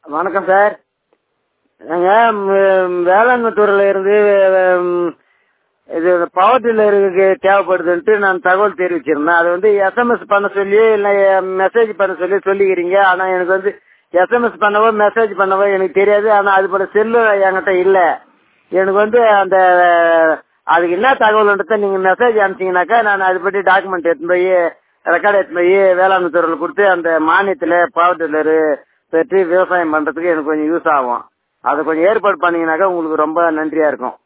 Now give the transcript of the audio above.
வணக்கம் சார் நாங்கள் வேளாண்மைத்துறையில் இருந்து ம், இது பவர் டில்லருக்கு தேவைப்படுதுன்ட்டு நான் தகவல் தெரிவிச்சிருந்தேன் அது வந்து எஸ்எம்எஸ் பண்ண சொல்லி இல்லை மெசேஜ் பண்ண சொல்லி சொல்லிக்கிறீங்க ஆனால் எனக்கு வந்து எஸ்எம்எஸ் பண்ணவோ மெசேஜ் பண்ணவோ எனக்கு தெரியாது ஆனால் அது போல செல்லு என்கிட்ட இல்லை எனக்கு வந்து அந்த அதுக்கு என்ன தகவல்ன்றத நீங்கள் மெசேஜ் அனுப்பிச்சீங்கன்னாக்கா நான் அது பற்றி டாக்குமெண்ட் எடுத்துன்னு போய் ரெக்கார்டு எடுத்துன்னு போய் வேளாண்மை துறையில் கொடுத்து அந்த மானியத்தில் பவர் டில்லரு பெற்று விவசாயம் பண்ணுறதுக்கு எனக்கு கொஞ்சம் யூஸ் ஆகும் அதை கொஞ்சம் ஏற்பாடு பண்ணீங்கன்னாக்கா உங்களுக்கு ரொம்ப நன்றியாக இருக்கும்